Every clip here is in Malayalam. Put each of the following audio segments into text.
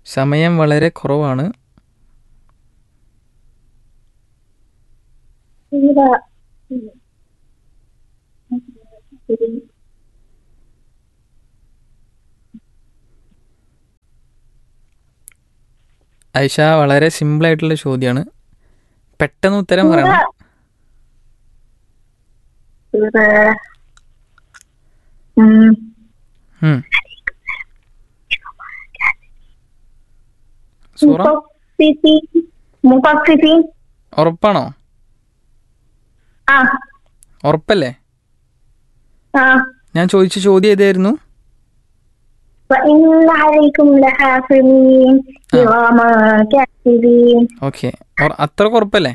സമയം വളരെ കുറവാണ് സൂറ ഐഷ വളരെ സിമ്പിൾ ആയിട്ടുള്ള ചോദ്യമാണ് പെട്ടെന്ന് ഉത്തരം പറയണം സൂറ ഉം. ഉം. സൂറ മുത്തഫിഫീൻ. മുത്തഫിഫീൻ. ഉറപ്പാണോ ആ ഉറപ്പല്ലേ ആ ഞാൻ ചോദിച്ച ചോദ്യം ഏതായിരുന്നു وإن عليكم لحافظين كراما كاتبين ഓക്കെ അത്രക്ക് ഉറപ്പല്ലേ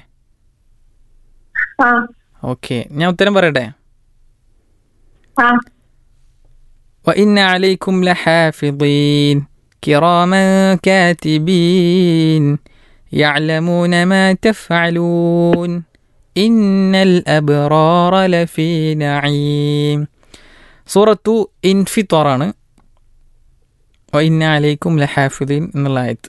ആ ഓക്കെ ഞാൻ ഉത്തരം പറയട്ടെ ആ وإن عليكم لحافظين كراما كاتبين يعلمون ما تفعلون إن الأبرار لفي نعيم സൂറത്തു ഇൻഫിത്തോറാണ് വൈന്ന അലൈക്കും ലഹാഫിദീൻ എന്നുള്ള ആയത്ത്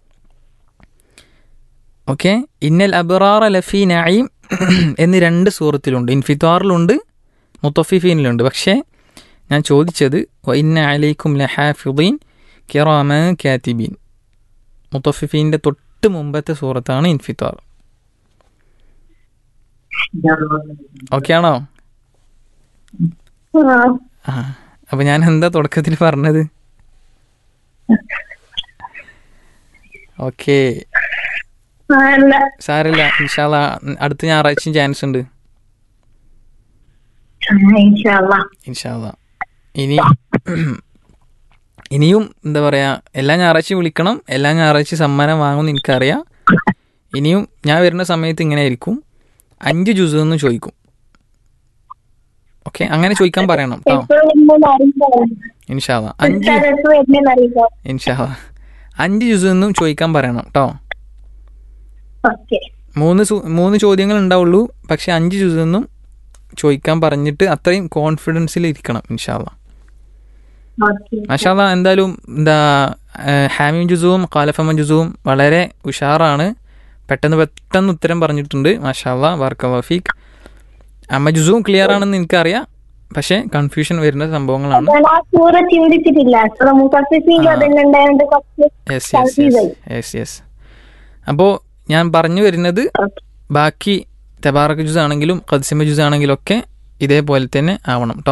ഓക്കെ ഇന്നൽ അബറാറ ലഫി നഈം എന്ന് രണ്ട് സൂറത്തിലുണ്ട് ഇൻഫിത്തോറിലുണ്ട് മുത്തഫിഫീനിലുണ്ട് പക്ഷേ ഞാൻ ചോദിച്ചത് വൈന്ന അലൈക്കും ലഹാഫിദീൻ കിറാമ കാത്തിബീൻ മുത്തഫിഫീൻ്റെ തൊട്ട് മുമ്പത്തെ സൂറത്താണ് ഇൻഫിത്തോർ ഓക്കെ ആണോ ആ ആ അപ്പോൾ ഞാൻ എന്താ തുടക്കത്തിൽ പറഞ്ഞത് ഓക്കെ ആ, അല്ല സാരമില്ല ഇൻഷാല്ല അടുത്ത ഞായറാഴ്ചയും ചാൻസ് ഉണ്ട് ആ, ഇൻഷാല്ലാ ഇൻഷാല്ല ഇനി ഇനിയും എന്താ പറയുക എല്ലാ ഞായറാഴ്ചയും വിളിക്കണം എല്ലാ ഞായറാഴ്ചയും സമ്മാനം വാങ്ങുമെന്ന് എനിക്കറിയാം ഇനിയും ഞാൻ വരുന്ന സമയത്ത് ഇങ്ങനെ ആയിരിക്കും അഞ്ച് ജ്യൂസ് എന്ന് ചോദിക്കും ഓക്കെ അങ്ങനെ ചോദിക്കാൻ പറയണം കേട്ടോ എപ്പോഴും വരുന്നതെന്ന് അറിയില്ല ഇൻഷാല്ല അഞ്ച് സ്ഥലത്ത് വരുന്നതെന്ന് അറിയില്ല ഇൻഷാല്ല അഞ്ച് ജ്യൂസ് എന്നും ചോദിക്കാൻ പറയണം കേട്ടോ ഓക്കെ മൂന്ന് സു- മൂന്ന് ചോദ്യങ്ങൾ ഉണ്ടാവുള്ളൂ പക്ഷെ അഞ്ച് ജ്യൂസ് എന്നും ചോദിക്കാൻ പറഞ്ഞിട്ട് അത്രയും കോൺഫിഡൻസിൽ ഇരിക്കണം ഇൻഷാല്ല ഓക്കെ മാഷാല്ല എന്തായാലും എന്താ ഹാമിം ജുസുവും കാലഫമ ജുസുവും വളരെ ഉഷാറാണ് പെട്ടെന്ന് പെട്ടെന്ന് ഉത്തരം പറഞ്ഞിട്ടുണ്ട് മാഷാല്ല വർക്ക വഫീഖ് അമ്മ ജുസുവും ക്ലിയർ ആണെന്ന് എനിക്കറിയാം പക്ഷേ കൺഫ്യൂഷൻ വരുന്ന സംഭവങ്ങളാണ് ഞാൻ ആ സൂറ ചിന്തിച്ചിട്ടില്ല സൂറ മുത്തഫിഫീൻ്റെ ആ. അതന്നെ ഉണ്ടായതുകൊണ്ട് കുറച്ച് yes yes yes yes yes അപ്പോൾ ഞാൻ പറഞ്ഞു വരുന്നത് ഓക്കെ ബാക്കി തബാറക്ക് ജ്യൂസ് ആണെങ്കിലും ഖദ്സിമ ജ്യൂസ് ആണെങ്കിലും ഒക്കെ ഇതേപോലെ തന്നെ ആവണം കേട്ടോ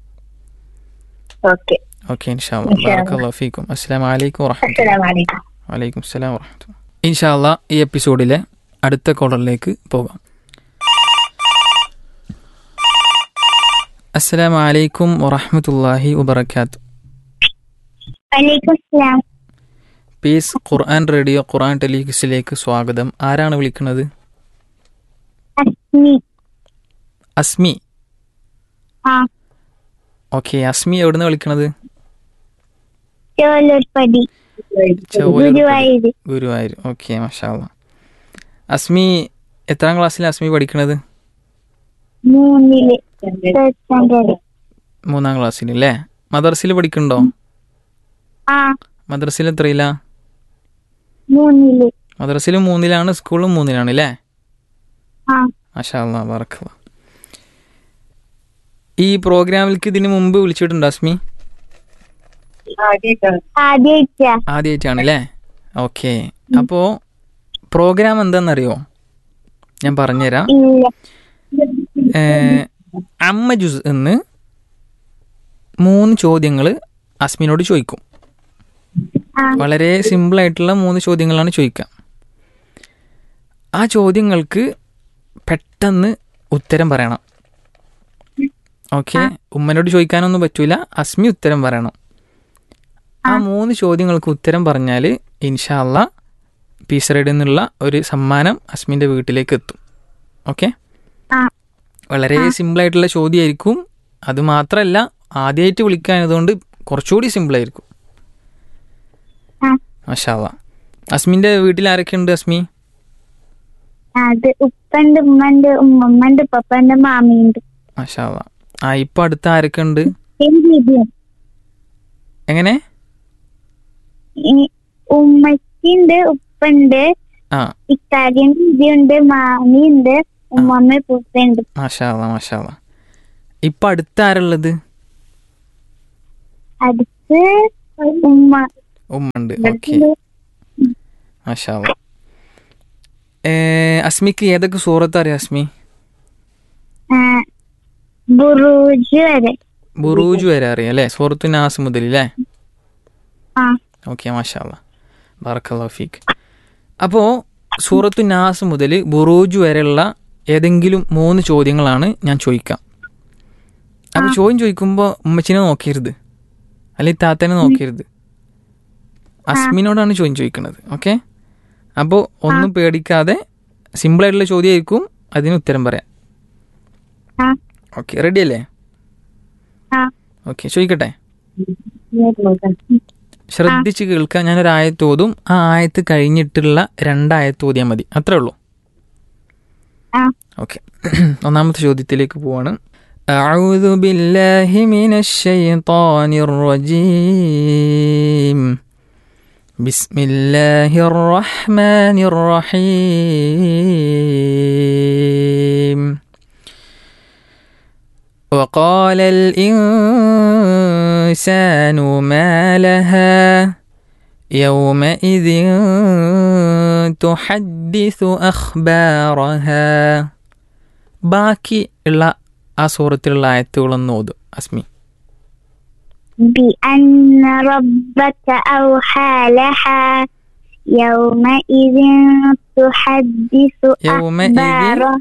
ഓക്കെ ഓക്കെ ഇൻഷാല്ല ഇൻഷാ അല്ലാ. ബാറക്കല്ലാഹു ഫീക്കും അസ്സലാമു അലൈക്കും വറഹ്മത്തുള്ളാഹി അസ്സലാമു അലൈക്കും വലൈക്കും സ്സലാം വറഹ്മത്തുള്ളാഹി ഇൻഷാല്ല ഈ എപ്പിസോഡിലെ അടുത്ത കോളറിലേക്ക് പോകാം അസ്സലാമു അലൈക്കും വറഹ്മത്തുള്ളാഹി വബറകാത്ത് വലൈക്കും സലാം പീസ് ഖുർആൻ റേഡിയോ ഖുർആൻ ടെലിവിസിലേക്ക് സ്വാഗതം ആരാണ് വിളിക്കുന്നത് അസ്മി അസ്മി ആ ഓക്കെ അസ്മി എവിടുന്ന് വിളിക്കണത് ചോലൂർപ്പടി ഗുരുവായൂര് ഗുരുവായൂർ ഓക്കെ മഷാല്ല അസ്മി എത്രാം ക്ലാസ്സിലാണ് അസ്മി പഠിക്കണത് മൂന്നില് third standard. മൂന്നാം ക്ലാസ്സിൽ അല്ലേ മദർസിൽ പഠിക്കണ്ടോ ആ മദ്രസയിൽ എത്രയില്ല മൂന്നില് മദ്രസയിലും മൂന്നിലാണ് സ്കൂളും മൂന്നിലാണ് അല്ലേ ആ മഷാല്ല വറക്കുക ഈ പ്രോഗ്രാമിലേക്ക് ഇതിന് മുമ്പ് വിളിച്ചിട്ടുണ്ടോ അസ്മി ആദ്യായിട്ടാ ആദ്യമായിട്ടാണ് അല്ലേ ഓക്കെ അപ്പോൾ പ്രോഗ്രാം എന്താണെന്നറിയോ ഞാൻ പറഞ്ഞുതരാം ഇല്ല ഏഹ്, അമ്മ ജുസ് എന്ന് മൂന്ന് ചോദ്യങ്ങൾ അസ്മിനോട് ചോദിക്കും ആ വളരെ സിമ്പിൾ ആയിട്ടുള്ള മൂന്ന് ചോദ്യങ്ങളാണ് ചോദിക്കുക ആ ചോദ്യങ്ങൾക്ക് പെട്ടെന്ന് ഉത്തരം പറയണം ഓക്കെ ഉമ്മനോട് ചോദിക്കാനൊന്നും പറ്റൂല അസ്മി ഉത്തരം പറയണം ആ മൂന്ന് ചോദ്യങ്ങൾക്ക് ഉത്തരം പറഞ്ഞാൽ ഇൻഷാല്ല പീസറൈഡിൽ നിന്നുള്ള ഒരു സമ്മാനം അസ്മിൻ്റെ വീട്ടിലേക്ക് എത്തും ഓക്കെ ആ വളരെ സിമ്പിൾ ആയിട്ടുള്ള ചോദ്യമായിരിക്കും അത് മാത്രമല്ല ആദ്യമായിട്ട് വിളിക്കാനതുകൊണ്ട് കുറച്ചുകൂടി സിമ്പിൾ ആയിരിക്കും ആ മഷാല്ല അസ്മിൻ്റെ വീട്ടിൽ ആരൊക്കെ ഉണ്ട് അസ്മി അത് ഉപ്പണ്ട് ഉമ്മണ്ട് ഉമ്മമ്മണ്ട് പപ്പണ്ട് മാമിയുണ്ട് മഷാല്ല ആ ഇപ്പം അടുത്ത് ആരൊക്കെ ഉണ്ട് പിന്നെ ദീദിയും. എങ്ങനെ ഈ ഉമ്മച്ചിണ്ട് ഉപ്പുണ്ട് ആ ഇക്കാര്യം ഉണ്ട് മാമിയുണ്ട് ഉമ്മമ്മ ഉപ്പുണ്ട് മാഷാല്ല മാഷാല്ല ഇപ്പം അടുത്ത ആരുള്ളത് അടുത്ത് ഉമ്മ ഉമ്മ ഉണ്ട് ഓക്കെ മാഷാല്ല അസ്മിക്ക് ഏതൊക്കെ സൂറത്ത് അറിയാം അസ്മി ആ, ബുറൂജ് വരെ ബുറൂജ് വരെ അറിയാം അല്ലേ സൂറത്തു നാസ് മുതൽ അല്ലേ ആ ഓക്കെ മാഷാല്ല ബാറക്കല്ലാ ഫീക്ക് അപ്പോൾ സൂറത്തു നാസ് മുതൽ ബുറൂജ് വരെയുള്ള ഏതെങ്കിലും മൂന്ന് ചോദ്യങ്ങളാണ് ഞാൻ ചോദിക്കാം അപ്പോൾ ചോദ്യം ചോദിക്കുമ്പോൾ ഉമ്മച്ചിനെ നോക്കരുത് അല്ലെങ്കിൽ താത്തനെ നോക്കരുത് അസ്മിനോടാണ് ചോദ്യം ചോദിക്കുന്നത് ഓക്കെ അപ്പോൾ ഒന്നും പേടിക്കാതെ സിമ്പിളായിട്ടുള്ള ചോദ്യമായിരിക്കും അതിന് ഉത്തരം പറയാം ആ ഓക്കെ റെഡി അല്ലേ ആ ഓക്കെ ചോദിക്കട്ടെ ശ്രദ്ധിച്ച് കേൾക്കാൻ ഞാനൊരു ആയത്ത് ഓതും ആ ആയത്ത് കഴിഞ്ഞിട്ടുള്ള രണ്ടായത്ത് ഓതിയാൽ മതി അത്രേ ഉള്ളൂ ആ ഓക്കെ ഒന്നാമത്തെ ചോദ്യത്തിലേക്ക് പോവാണ് أعوذ بالله من الشيطان الرجيم بسم الله الرحمن الرحيم وقال الإنسان ما لها يومئذ تحدث أخبارها ബാക്കി ഉള്ള ആ സൂറത്തിലുള്ള ആയത്തുകളൊന്ന് ഓതും അസ്മി بأن ربك أوحى لها يومئذ تحدث يومئذ أخبارها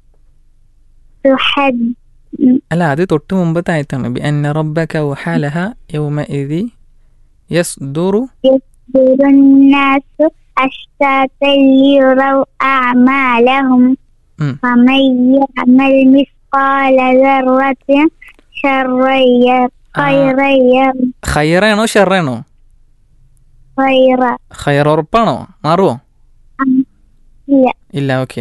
تحد അല്ല അത് തൊട്ട് മുമ്പത്തെ ആയത്താണ് ബി അന്ന റബ്ബക വഹാലഹ യൗമ ഇദി യസ്ദുറു يصدر الناس أشتاتا ليروا أعمالهم ഉം. فمن يعمل مثقال ذرة شرا ير- خيرا ير- ഖൈറാണോ ഷെറാണോ خيرا ഖൈർ ഉറപ്പാണോ മാറുമോ لا ഇല്ല ഓക്കെ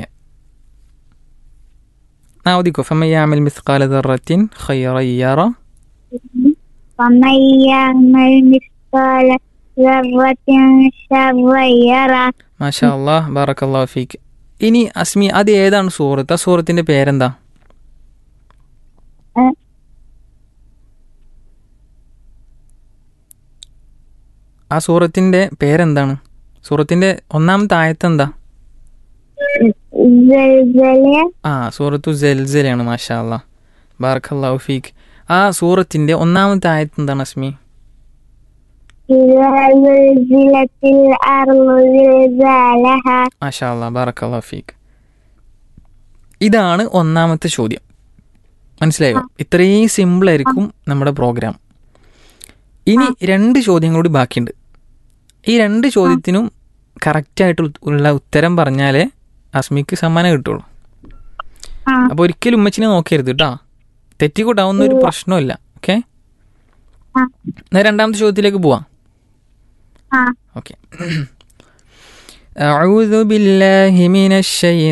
ആ ഓദിക്കോ ഫമയ്യാമൽ മിസ്കാല ദറത്തിൻ ഖൈറയ്യറ ومن يعمل مثقال ذرة شرا يره മാഷാ അള്ളാഹ് ബാറക്കല്ലാഹു ഫീക്ക് ഇനി അസ്മി അത് ഏതാണ് സൂറത്ത് ആ സൂറത്തിന്റെ പേരെന്താ ഏ, ആ സൂറത്തിന്റെ പേരെന്താണ് സൂറത്തിന്റെ ഒന്നാമത്തെ ആയത്ത് എന്താ زلزلة ആ സൂറത്തു ജൽസലാണ് മാഷാ അല്ലാ ബാറക്കല്ലാഹു ഫീക്ക് ആ സൂറത്തിന്റെ ഒന്നാമത്തെ ആയത്ത് എന്താണ് അസ്മി إذا زلزلت الأرض زلزالها മാഷാ അല്ലാ ബാറക്കല്ലാഹു ഫീക്ക് ഇതാണ് ഒന്നാമത്തെ ചോദ്യം മനസ്സിലായോ ഇത്രയും സിമ്പിൾ ആയിരിക്കും നമ്മുടെ പ്രോഗ്രാം ഇനി രണ്ട് ചോദ്യങ്ങൾ കൂടി ബാക്കിയുണ്ട് ഈ രണ്ട് ചോദ്യത്തിനും കറക്റ്റായിട്ട് ഉള്ള ഉത്തരം പറഞ്ഞാലേ അസ്മിക്ക് സമ്മാനം കിട്ടുള്ളൂ ആ അപ്പോൾ ഒരിക്കലും ഉമ്മച്ചിനെ നോക്കരുത് കേട്ടോ തെറ്റിക്കൂട്ടാവുന്ന ഒരു പ്രശ്നമില്ല ഓക്കെ ആ എന്നാൽ രണ്ടാമത്തെ ചോദ്യത്തിലേക്ക് പോവാം ആ ഓക്കെ أعوذ بالله من الشيطان